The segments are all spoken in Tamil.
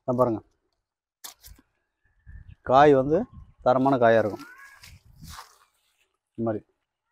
இதை பாருங்க காய் வந்து தரமான காயாக இருக்கும் இந்த மாதிரி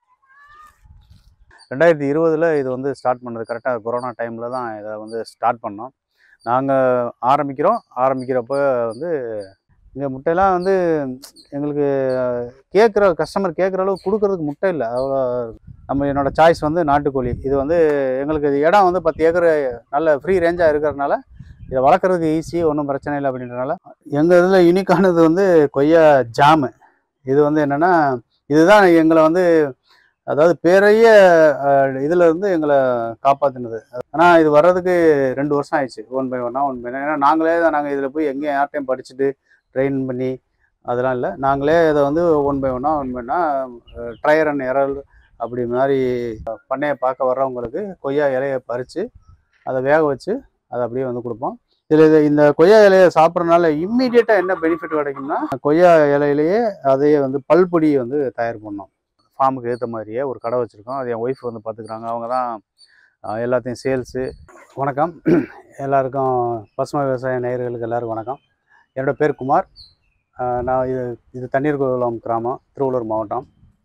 ரெண்டாயிரத்தி இருபதில் இது வந்து ஸ்டார்ட் பண்ணது கரெக்டாக கொரோனா டைமில் தான் இதை வந்து ஸ்டார்ட் பண்ணோம் நாங்கள் ஆரம்பிக்கிறோம் ஆரம்பிக்கிறப்ப வந்து இங்கே முட்டையெல்லாம் வந்து எங்களுக்கு கேட்குற கஸ்டமர் கேட்குற அளவுக்கு கொடுக்கறதுக்கு முட்டை இல்லை அவ்வளோ நம்ம என்னோட சாய்ஸ் வந்து நாட்டுக்கோழி இது வந்து எங்களுக்கு இது இடம் வந்து பத்து ஏக்கர் நல்ல ஃப்ரீ ரேஞ்சாக இருக்கிறதுனால இதை வளர்க்குறதுக்கு ஈஸி ஒன்றும் பிரச்சனை இல்லை அப்படின்றனால எங்கள் இதில் யூனிக்கானது வந்து கொய்யா ஜாமு இது வந்து என்னென்னா இதுதான் எங்களை வந்து அதாவது பெரிய இதில் இருந்து எங்களை காப்பாற்றினது ஆனால் இது வர்றதுக்கு ரெண்டு வருஷம் ஆயிடுச்சு ஒன் பை ஒன்னாக ஒன் பை ஏன்னா நாங்களே தான் நாங்கள் இதில் போய் எங்கேயும் யார்ட்டையும் படிச்சுட்டு ட்ரெயின் பண்ணி அதெல்லாம் இல்லை நாங்களே இதை வந்து ஒன் பை ஒன்னாக ஒன் பை ஒன்னா ட்ரையர் அண்ட் எரல் அப்படி மாதிரி பண்ணையை பார்க்க வர்றவங்களுக்கு கொய்யா இலையை பறித்து அதை வேக வச்சு அதை அப்படியே வந்து கொடுப்போம் இதில் இது இந்த கொய்யா இலையை சாப்பிட்றதுனால இம்மீடியட்டாக என்ன பெனிஃபிட் கிடைக்கும்னா கொய்யா இலையிலேயே அதையே வந்து பல்பொடி வந்து தயார் பண்ணோம் ஃபார்முக்கு ஏற்ற மாதிரியே ஒரு கடை வச்சுருக்கோம் அது என் ஒய்ஃப் வந்து பார்த்துக்குறாங்க அவங்க தான் அஹ், எல்லாத்தையும் சேல்ஸு வணக்கம் எல்லாருக்கும் பசுமை விவசாய நேயர்களுக்கு எல்லாருக்கும் வணக்கம் என்னோட பேர் குமார் அஹ், நான் இது இது தண்ணீர் குளம் கிராமம் திருவள்ளூர் மாவட்டம்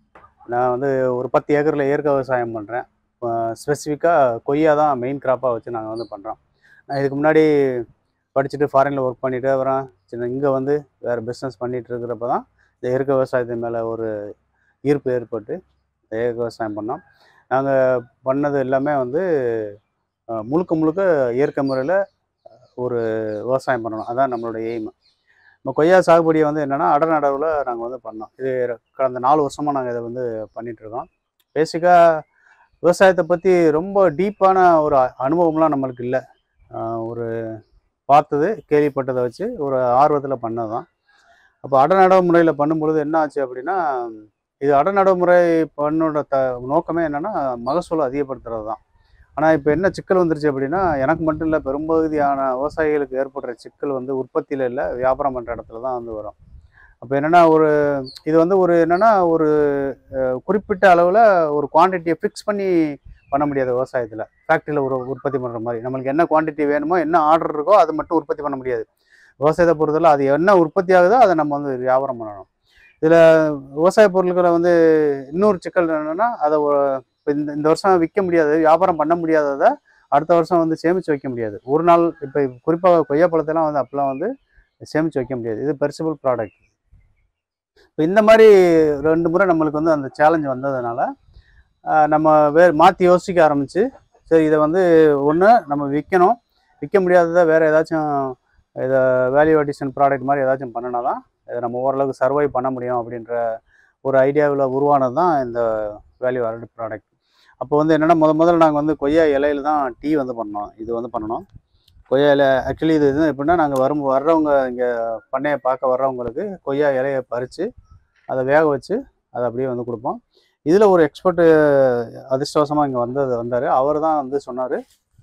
நான் வந்து ஒரு பத்து ஏக்கரில் இயற்கை விவசாயம் பண்ணுறேன் ஸ்பெசிஃபிக்காக கொய்யா தான் மெயின் கிராப்பாக வச்சு நாங்கள் வந்து பண்ணுறோம் நான் இதுக்கு முன்னாடி படிச்சுட்டு ஃபாரினில் ஒர்க் பண்ணிவிட்டு அப்புறம் சின்ன இங்கே வந்து வேறு பிஸ்னஸ் பண்ணிகிட்டு இருக்கிறப்ப தான் இந்த இயற்கை விவசாயத்தின் மேலே ஒரு ஈர்ப்பு ஏற்பட்டு இந்த இயற்கை விவசாயம் பண்ணோம் நாங்கள் பண்ணது எல்லாமே வந்து அஹ், முழுக்க முழுக்க இயற்கை முறையில் ஒரு விவசாயம் பண்ணணும் அதான் நம்மளோட எய்ம் இப்போ கொய்யா சாகுபடியை வந்து என்னென்னா அடநடவில் நாங்கள் வந்து பண்ணோம் இது கடந்த நாலு வருஷமாக நாங்கள் இதை வந்து பண்ணிகிட்ருக்கோம் பேசிக்காக விவசாயத்தை பற்றி ரொம்ப டீப்பான ஒரு அ- அனுபவம்லாம் நம்மளுக்கு இல்லை ஒரு பார்த்தது கேள்விப்பட்டதை வச்சு ஒரு ஆர்வத்தில் பண்ணது தான் அப்போ அடநடவு முறையில் பண்ணும்பொழுது என்ன ஆச்சு அப்படின்னா இது அடநடவு முறை பண்ணோட த நோக்கமே என்னென்னா மகசூலை அதிகப்படுத்துறது தான் ஆனால் இப்போ என்ன சிக்கல் வந்துருச்சு அப்படின்னா எனக்கு மட்டும் இல்லை பெரும்பகுதியான விவசாயிகளுக்கு ஏற்படுற சிக்கல் வந்து உற்பத்தியில் இல்லை வியாபாரம் பண்ணுற இடத்துல தான் வந்து வரும் அப்போ என்னென்னா ஒரு இது வந்து ஒரு என்னென்னா ஒரு அஹ், குறிப்பிட்ட அளவில் ஒரு குவான்டிட்டியை ஃபிக்ஸ் பண்ணி பண்ண முடியாது விவசாயத்தில் ஃபேக்ட்ரியில் ஒரு உற்பத்தி பண்ணுற மாதிரி நம்மளுக்கு என்ன குவான்டிட்டி வேணுமோ என்ன ஆர்டர் இருக்கோ அதை மட்டும் உற்பத்தி பண்ண முடியாது விவசாயத்தை பொறுத்தவரை அது என்ன உற்பத்தி ஆகுதோ அதை நம்ம வந்து வியாபாரம் பண்ணணும் இதில் விவசாய பொருட்களை வந்து இன்னொரு சிக்கல் என்னென்னா அதை ஒ- இப்ப இந்த இந்த வருஷம் விற்க முடியாது வியாபாரம் பண்ண முடியாததை அடுத்த வருஷம் வந்து சேமித்து வைக்க முடியாது ஒரு நாள் இப்போ குறிப்பாக கொய்யா பழத்தெல்லாம் வந்து அப்போலாம் வந்து சேமித்து வைக்க முடியாது இது பெர்சிபிள் ப்ராடக்ட் இப்போ இந்த மாதிரி ரெண்டு முறை நம்மளுக்கு வந்து அந்த சேலஞ்ச் வந்ததுனால ஆஹ், நம்ம வே மாற்றி யோசிக்க ஆரம்பித்து சரி இதை வந்து ஒன்று நம்ம விற்கணும் விற்க முடியாததை வேறு ஏதாச்சும் இதை வேல்யூ அடிஷன் ப்ராடக்ட் மாதிரி ஏதாச்சும் பண்ணினா தான் இதை நம்ம ஓரளவுக்கு சர்வை பண்ண முடியும் அப்படின்ற ஒரு ஐடியாவில் உருவானது தான் இந்த வேல்யூ ஆடட் ப்ராடக்ட் அப்போ வந்து என்னென்னா முத முதல்ல நாங்கள் வந்து கொய்யா இலையில தான் டீ வந்து பண்ணோம் இது வந்து பண்ணணும் கொய்யா இலை ஆக்சுவலி இது இது எப்படின்னா நாங்கள் வரும் வர்றவங்க இங்கே பண்ணையை பார்க்க வர்றவங்களுக்கு கொய்யா இலையை பறித்து அதை வேக வச்சு அதை அப்படியே வந்து கொடுப்போம் இதில் ஒரு எக்ஸ்பர்ட்டு அதிர்ஷ்டவசமாக இங்கே வந்தது வந்தார் அவர் தான் வந்து சொன்னார்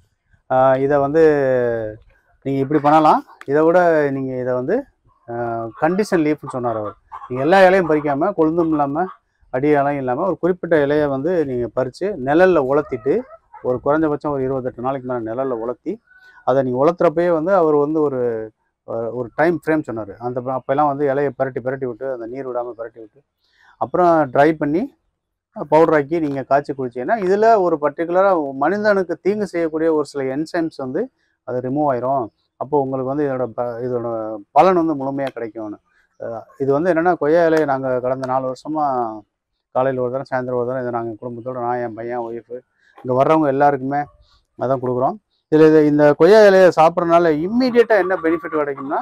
இதை வந்து நீங்கள் இப்படி பண்ணலாம் இதை விட நீங்கள் இதை வந்து கண்டிஷன் லீஃப்னு சொன்னார் அவர் நீங்கள் எல்லா இலையும் பறிக்காமல் கொழுந்தும் இல்லாமல் அடி இலையும் இல்லாமல் ஒரு குறிப்பிட்ட இலையை வந்து நீங்கள் பறித்து நிழலில் உலர்த்திட்டு ஒரு குறைஞ்சபட்சம் ஒரு இருபத்தெட்டு நாளைக்கு மேலே நிழலில் உலர்த்தி அதை நீங்கள் உலர்த்துறப்பயே வந்து அவர் வந்து ஒரு ஒரு- ஒரு டைம் ஃப்ரேம் சொன்னார் அந்த அப்போல்லாம் வந்து இலையை பரட்டி பரட்டி விட்டு அந்த நீர் விடாமல் பரட்டி விட்டு அப்புறம் ட்ரை பண்ணி பவுடர் ஆக்கி நீங்கள் காய்ச்சி குடிச்சீங்கன்னா இதில் ஒரு பர்டிகுலராக மனிதனுக்கு தீங்கு செய்யக்கூடிய ஒரு சில என்சைம்ஸ் வந்து அது ரிமூவ் ஆயிரும் அப்போ உங்களுக்கு வந்து இதோட ப இதோட பலன் வந்து முழுமையாக கிடைக்கும்னு அஹ் இது வந்து என்னென்னா கொய்யா இலையை நாங்கள் கடந்த நாலு வருஷமாக காலையில் ஒரு தரம் சாயந்தரம் ஒரு தரம் இதை நாங்கள் குடும்பத்தோடு நான் என் பையன் ஒய்ஃபு இங்கே வர்றவங்க எல்லாருக்குமே அதான் கொடுக்குறோம் இதில் இது இந்த கொய்யா இலையை சாப்பிட்றதுனால இம்மீடியட்டாக என்ன பெனிஃபிட் கிடைக்கும்னா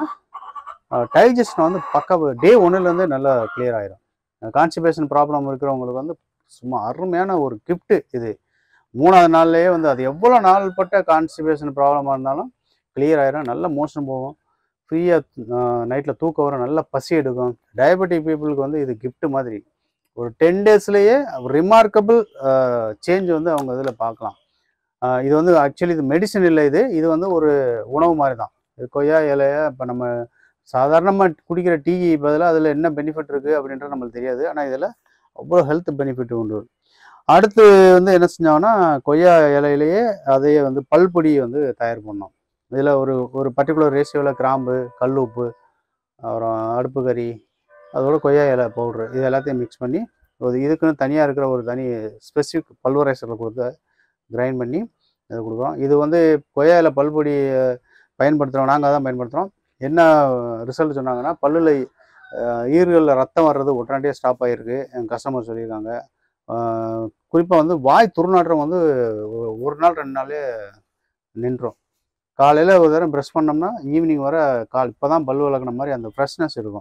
டைஜஷன் வந்து பக்க டே ஒன்றுலேருந்து நல்லா கிளியர் ஆயிரும் கான்ஸ்டிபேஷன் ப்ராப்ளம் இருக்கிறவங்களுக்கு வந்து சும்மா அருமையான ஒரு gift இது மூணாவது நாள்லயே வந்து அது எவ்வளோ நாள்பட்ட கான்ஸ்டிபேஷன் ப்ராப்ளமாக இருந்தாலும் கிளியர் ஆயிரும் நல்ல மோஷன் போகும் ஃப்ரீயாக நைட்டில் தூக்கம் வரும் நல்ல பசி எடுக்கும் டயபெட்டிக் பீப்புளுக்கு வந்து இது gift மாதிரி ஒரு டென் டேஸ்லேயே ரிமார்க்கபிள் சேஞ்ச் வந்து அவங்க இதில் பார்க்கலாம் ஆஹ் இது வந்து ஆக்சுவலி இது மெடிசன் இல்லை இது இது வந்து ஒரு உணவு மாதிரி தான் இது கொய்யா இலைய இப்போ நம்ம சாதாரணமாக குடிக்கிற டீ பதிலாக அதில் என்ன பெனிஃபிட் இருக்குது அப்படின்றது நம்மளுக்கு தெரியாது ஆனால் இதில் அவ்வளோ ஹெல்த் பெனிஃபிட் உண்டு அடுத்து வந்து என்ன செஞ்சோம்னா கொய்யா இலையிலேயே அதையே வந்து பல்பொடி வந்து தயார் பண்ணோம் இதில் ஒரு ஒரு பர்டிகுலர் ரேஷியோவில் கிராம்பு கல் உப்பு அப்புறம் அடுப்பு கறி அதோட கொய்யா இலை பவுட்ரு இது எல்லாத்தையும் மிக்ஸ் பண்ணி ஒரு இதுக்குன்னு தனியாக இருக்கிற ஒரு தனி ஸ்பெசிஃபிக் பல்வரைசரில் கொடுத்து கிரைண்ட் பண்ணி இது கொடுக்குறோம் இது வந்து கொய்யா இலை பல்பொடி பயன்படுத்துகிறோம் நாங்கள் தான் பயன்படுத்துகிறோம் என்ன ரிசல்ட் சொன்னாங்கன்னா பல்லில் ஈர்களில் ரத்தம் வர்றது உடனடியாக ஸ்டாப் ஆகிருக்கு எங்கள் கஸ்டமர் சொல்லியிருக்காங்க குறிப்பாக வந்து வாய் துர்நாற்றம் வந்து ஒரு- ஒரு நாள் ரெண்டு நாளே நின்றோம் காலையில் ஒரு தடவை ப்ரெஷ் பண்ணோம்னா ஈவினிங் வர கால் இப்போ தான் பல் விளக்குன மாதிரி அந்த ஃப்ரெஷ்னஸ் இருக்கும்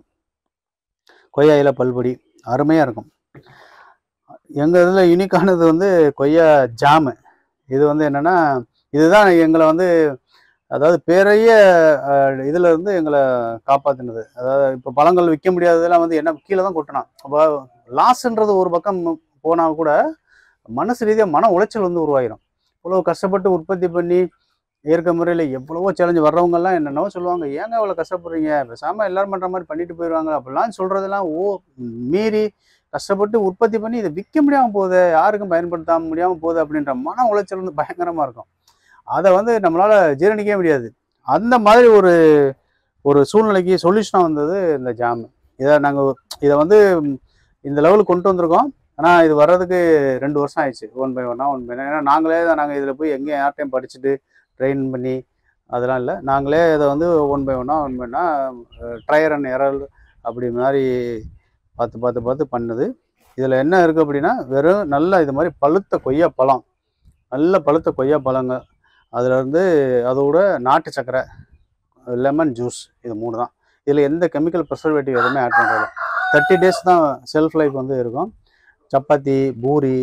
கொய்யா இலை பல்பொடி அருமையாக இருக்கும் எங்கள் இதில் யூனிக்கானது வந்து கொய்யா ஜாமு இது வந்து என்னென்னா இதுதான் எங்களை வந்து அதாவது பெரிய இதில் இருந்து எங்களை காப்பாற்றினது அதாவது இப்போ பழங்கள் விற்க முடியாததெல்லாம் வந்து என்ன கீழே தான் கொட்டினான் அப்போ லாஸ்ன்றது ஒரு பக்கம் போனால் கூட மனசு ரீதியாக மன உளைச்சல் வந்து உருவாயிரும் இவ்வளோ கஷ்டப்பட்டு உற்பத்தி பண்ணி இயற்கை முறையில் எவ்வளவோ சேலஞ்சு வர்றவங்கெல்லாம் என்னென்னவோ சொல்லுவாங்க ஏங்க இவ்வளோ கஷ்டப்படுறீங்க பேசாமல் எல்லாரும் பண்ணுற மாதிரி பண்ணிட்டு போயிடுவாங்க அப்படிலாம் சொல்கிறதெல்லாம் ஓ மீறி கஷ்டப்பட்டு உற்பத்தி பண்ணி இதை விற்க முடியாமல் போகுது யாருக்கும் பயன்படுத்த முடியாமல் போகுது அப்படின்ற மன உளைச்சல் வந்து பயங்கரமாக இருக்கும் அதை வந்து நம்மளால் ஜீரணிக்கவே முடியாது அந்த மாதிரி ஒரு ஒரு சூழ்நிலைக்கு சொல்யூஷனாக வந்தது இந்த ஜாம் இதை நாங்கள் இதை வந்து இந்த லெவலுக்கு கொண்டு வந்திருக்கோம் ஆனால் இது வர்றதுக்கு ரெண்டு வருஷம் ஆயிடுச்சு ஒன் பை ஒன்னாக ஒன் பை ஏன்னா நாங்களே தான் நாங்கள் இதில் போய் எங்கேயும் யார்ட்டையும் படிச்சுட்டு ட்ரெயின் பண்ணி அதெல்லாம் இல்லை நாங்களே இதை வந்து ஒன் பை ஒன்னாக ஒன் பை ஒன்னா ட்ரையர் அண்ட் எரல் அப்படி மாதிரி பார்த்து பார்த்து பார்த்து பண்ணுது இதில் என்ன இருக்குது அப்படின்னா வெறும் நல்ல இது மாதிரி பழுத்த கொய்யா பழம் நல்ல பழுத்த கொய்யா பழங்க அதுலேருந்து அதோட நாட்டு சக்கரை லெமன் ஜூஸ் இது மூணு தான் இதில் எந்த கெமிக்கல் ப்ரிசர்வேட்டிவ் எதுவுமே ஆட் பண்ணுறது தேர்ட்டி டேஸ் தான் செல்ஃப் லைஃப் வந்து இருக்கும் சப்பாத்தி பூரி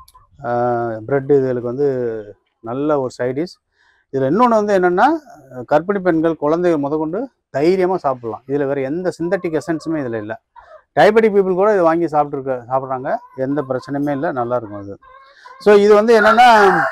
ப்ரெட்டு இதுகளுக்கு வந்து நல்ல ஒரு சைடிஷ் இதில் இன்னொன்று வந்து என்னென்னா கர்ப்பிணி பெண்கள் குழந்தைகள் முதற்கொண்டு தைரியமாக சாப்பிட்லாம் இதில் வேறு எந்த சிந்தட்டிக் எசன்ஸுமே இதில் இல்லை டயபெட்டிக் பீப்புள் கூட இதை வாங்கி சாப்பிட்ருக்க சாப்பிட்றாங்க எந்த பிரச்சனையுமே இல்லை நல்லா இருக்கும் அது ஸோ இது வந்து என்னென்னா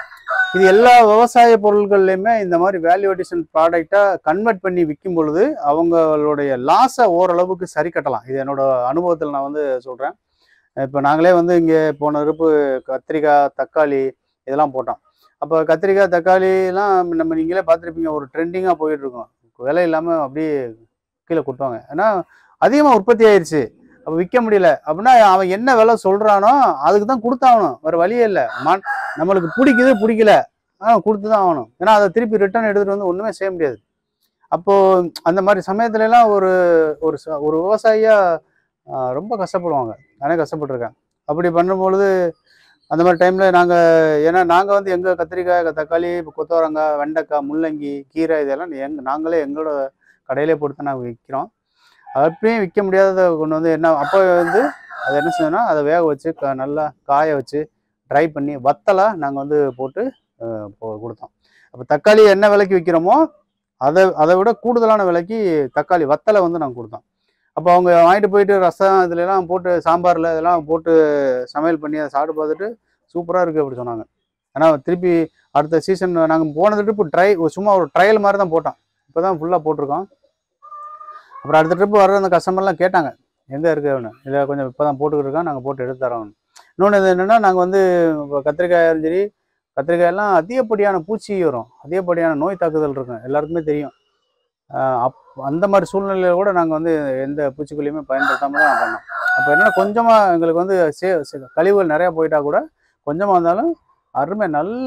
இது எல்லா விவசாய பொருட்கள்லையுமே இந்த மாதிரி வேல்யூ அடிஷன் ப்ராடக்டாக கன்வெர்ட் பண்ணி விற்கும் பொழுது அவங்களுடைய லாஸை ஓரளவுக்கு சரி கட்டலாம் இது என்னோட அனுபவத்தில் நான் வந்து சொல்கிறேன் இப்போ நாங்களே வந்து இங்கே போன இருப்பு கத்திரிக்காய் தக்காளி இதெல்லாம் போட்டோம் அப்போ கத்திரிக்காய் தக்காளிலாம் நம்ம நீங்களே பார்த்துருப்பீங்க ஒரு ட்ரெண்டிங்காக போயிட்டு இருக்கும் விலை இல்லாமல் அப்படியே கீழே கொட்டுவாங்க ஏன்னா அதிகமாக உற்பத்தி ஆயிடுச்சு அப்போ விற்க முடியல அப்படின்னா அவன் என்ன விலை சொல்கிறானோ அதுக்கு தான் கொடுத்தாகணும் வேறு வழியே இல்லை மண் நம்மளுக்கு பிடிக்குது பிடிக்கல ஆ கொடுத்து தான் ஆகணும் ஏன்னா அதை திருப்பி ரிட்டர்ன் எடுத்துகிட்டு வந்து ஒன்றுமே செய்ய முடியாது அப்போது அந்த மாதிரி சமயத்துல எல்லாம் ஒரு ஒரு ச- ஒரு விவசாயியாக ரொம்ப கஷ்டப்படுவாங்க நானே கஷ்டப்பட்டிருக்கேன் அப்படி பண்ணும்பொழுது அந்த மாதிரி டைமில் நாங்கள் ஏன்னா நாங்கள் வந்து எங்கள் கத்திரிக்காய் தக்காளி கொத்தவரங்காய் வெண்டைக்காய் முள்ளங்கி கீரை இதெல்லாம் எங்க நாங்களே எங்களோட கடையிலே போட்டு நாங்கள் விற்கிறோம் அப்படியும் விற்க முடியாததை கொண்டு வந்து என்ன அப்போ வந்து அதை என்ன செய்யணும்னா அதை வேக வச்சு க நல்லா காய வச்சு ட்ரை பண்ணி வத்தலாக நாங்கள் வந்து போட்டு அஹ், போ- கொடுத்தோம் அப்போ தக்காளி என்ன விலைக்கு விற்கிறோமோ அதை அதை விட கூடுதலான விலைக்கு தக்காளி வத்தலை வந்து நாங்கள் கொடுத்தோம் அப்போ அவங்க வாங்கிட்டு போயிட்டு ரசம் இதுலலாம் போட்டு சாம்பாரில் இதெல்லாம் போட்டு சமையல் பண்ணி அதை சாப்பிட்டு பார்த்துட்டு சூப்பராக இருக்குது அப்படி சொன்னாங்க ஆனால் திருப்பி அடுத்த சீசன் நாங்கள் போனது ட்ரிப்பு ட்ரை சும்மா ஒரு ட்ரையல் மாதிரி தான் போட்டோம் இப்போ தான் ஃபுல்லாக போட்டிருக்கோம் அப்புறம் அடுத்த ட்ரிப்பு வர்ற அந்த கஸ்டமர்லாம் கேட்டாங்க எங்கே இருக்குன்னு இல்லை கொஞ்சம் இப்போ தான் போட்டுக்கிட்டு இருக்கோம் நாங்கள் போட்டு எடுத்து தரோம் இன்னொன்று இது என்னென்னா நாங்கள் வந்து இப்போ கத்திரிக்காயும் சரி கத்திரிக்காயெல்லாம் அதிகப்படியான பூச்சி வரும் அதிகப்படியான நோய் தாக்குதல் இருக்கும் எல்லாருக்குமே தெரியும் ஆஹ் அப் அந்த மாதிரி சூழ்நிலையில கூட நாங்கள் வந்து எந்த பூச்சிக்கொல்லியுமே பயன்படுத்தாமல் தான் பண்ணோம் அப்போ என்னென்னா கொஞ்சமாக எங்களுக்கு வந்து சே சே- கழிவுகள் நிறையா போயிட்டா கூட கொஞ்சமாக இருந்தாலும் அருமை நல்ல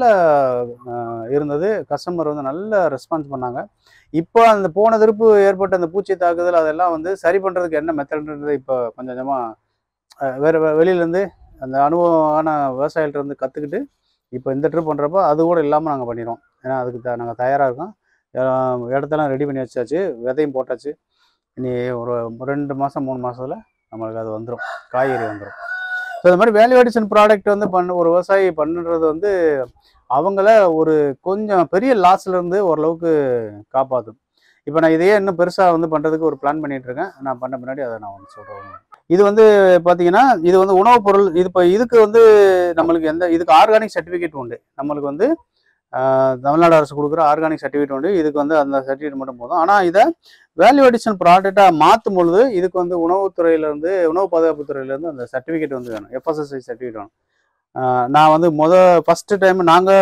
ஆஹ் இருந்தது கஸ்டமர் வந்து நல்ல ரெஸ்பான்ஸ் பண்ணாங்க இப்போ அந்த போன திருப்பு ஏற்பட்ட அந்த பூச்சி தாக்குதல் அதெல்லாம் வந்து சரி பண்ணுறதுக்கு என்ன மெத்தட்ன்றது இப்போ கொஞ்சம் கொஞ்சமாக வேறு வெளியிலேருந்து அந்த அனுபவமான விவசாயிகிட்ட இருந்து கற்றுக்கிட்டு இப்போ இந்த ட்ரிப் பண்ணுறப்போ அது கூட இல்லாமல் நாங்கள் பண்ணிடுவோம் ஏன்னா அதுக்கு த நாங்கள் தயாராக இருக்கோம் அஹ் இடத்தெல்லாம் ரெடி பண்ணி வச்சாச்சு விதையும் போட்டாச்சு இனி ஒரு ரெண்டு மாதம் மூணு மாதத்துல நம்மளுக்கு அது வந்துடும் காய்கறி வந்துடும் ஸோ இந்த மாதிரி வேல்யூ அடிஷன் ப்ராடக்ட் வந்து பண்ண ஒரு விவசாயி பண்ணுறது வந்து அவங்கள ஒரு கொஞ்சம் பெரிய லாஸ்ல இருந்து ஓரளவுக்கு காப்பாற்றும் இப்போ நான் இதையே இன்னும் பெருசாக வந்து பண்ணுறதுக்கு ஒரு பிளான் பண்ணிட்டு இருக்கேன் நான் பண்ண பின்னாடி அதை நான் வந்து சொல்கிறேன் இது வந்து பார்த்தீங்கன்னா இது வந்து உணவுப் பொருள் இது இப்போ இதுக்கு வந்து நம்மளுக்கு எந்த இதுக்கு ஆர்கானிக் சர்டிஃபிகேட் உண்டு நம்மளுக்கு வந்து ஆஹ், தமிழ்நாடு அரசு கொடுக்குற ஆர்கானிக் சர்டிஃபிகேட் உண்டு இதுக்கு வந்து அந்த சர்டிஃபிகேட் மட்டும் போதும் ஆனால் இதை வேல்யூ அடிஷன் ப்ராடக்டாக மாற்றும் பொழுது இதுக்கு வந்து உணவுத்துறையிலேருந்து உணவு பாதுகாப்பு துறையிலேருந்து அந்த சர்டிஃபிகேட் வந்து வேணும் எஃப்எஸ்எஸ்ஐ சர்டிஃபிகேட் வேணும் ஆஹ், நான் வந்து முத ஃபஸ்ட்டு டைம் நாங்கள்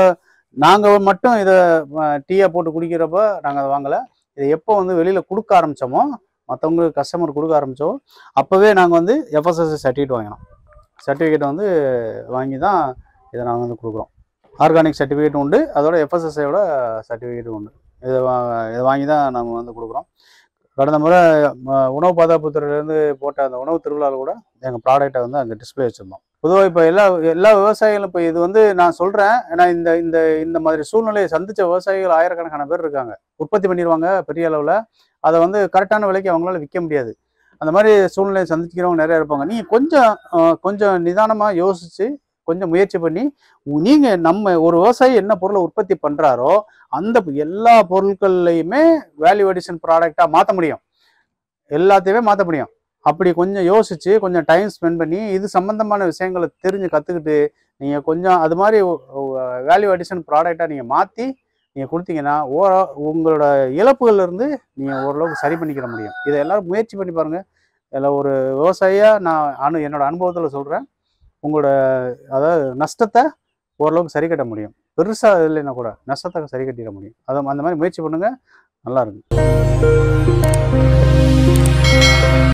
நாங்கள் மட்டும் இதை டீயாக போட்டு குடிக்கிறப்ப நாங்கள் அதை வாங்கலை இதை எப்போ வந்து வெளியில் கொடுக்க ஆரம்பித்தோமோ மற்றவங்களுக்கு கஸ்டமர் கொடுக்க ஆரம்பித்தோம் அப்போவே நாங்கள் வந்து எஃப்எஸ்எஸ்சி சர்டிஃபிகேட் வாங்கினோம் சர்டிஃபிகேட் வந்து வாங்கி தான் இதை நாங்கள் வந்து கொடுக்குறோம் ஆர்கானிக் சர்டிஃபிகேட் உண்டு அதோட எஃப்எஸ்எஸ்ஐயோட சர்டிஃபிகேட்டும் உண்டு இதை வா இதை வாங்கி தான் நம்ம வந்து கொடுக்குறோம் கடந்த முறை ம, உணவு பாதுகாப்புத்துறையிலேருந்து போட்ட அந்த உணவு திருவிழாவில் கூட எங்கள் ப்ராடக்ட்டை வந்து அங்கே டிஸ்ப்ளே வச்சுருந்தோம் பொதுவாக இப்போ எல்லா எல்லா விவசாயிகளும் இப்போ இது வந்து நான் சொல்கிறேன் ஏன்னா இந்த இந்த இந்த மாதிரி சூழ்நிலையை சந்தித்த விவசாயிகள் ஆயிரக்கணக்கான பேர் இருக்காங்க உற்பத்தி பண்ணிடுவாங்க பெரிய அளவில் அதை வந்து கரெக்டான விலைக்கு அவங்களால விற்க முடியாது அந்த மாதிரி சூழ்நிலையை சந்திக்கிறவங்க நிறைய இருப்பாங்க நீங்கள் கொஞ்சம் அஹ், கொஞ்சம் நிதானமாக யோசித்து கொஞ்சம் முயற்சி பண்ணி நீங்கள் நம்ம ஒரு விவசாயி என்ன பொருளை உற்பத்தி பண்ணுறாரோ அந்த எல்லா பொருட்கள்லையுமே வேல்யூ அடிஷன் ப்ராடக்டாக மாற்ற முடியும் எல்லாத்தையுமே மாற்ற முடியும் அப்படி கொஞ்சம் யோசிச்சு கொஞ்சம் டைம் ஸ்பெண்ட் பண்ணி இது சம்பந்தமான விஷயங்களை தெரிஞ்சு கற்றுக்கிட்டு நீங்கள் கொஞ்சம் அது மாதிரி வேல்யூ அடிஷன் ப்ராடக்டாக நீங்கள் மாற்றி நீங்கள் கொடுத்தீங்கன்னா ஓர உங்களோட இழப்புகள்ல இருந்து நீங்கள் ஓரளவுக்கு சரி பண்ணிக்கிற முடியும் இதை எல்லாரும் முயற்சி பண்ணி பாருங்கள் இதில் ஒரு விவசாயியாக நான் அனு என்னோட அனுபவத்தில் சொல்கிறேன் உங்களோட அதாவது நஷ்டத்தை ஓரளவுக்கு சரி கட்ட முடியும் பெருசாக இல்லைன்னா கூட நஷ்டத்தை சரி கட்டிட முடியும் அதை அந்த மாதிரி முயற்சி பண்ணுங்கள் நல்லா இருக்கும்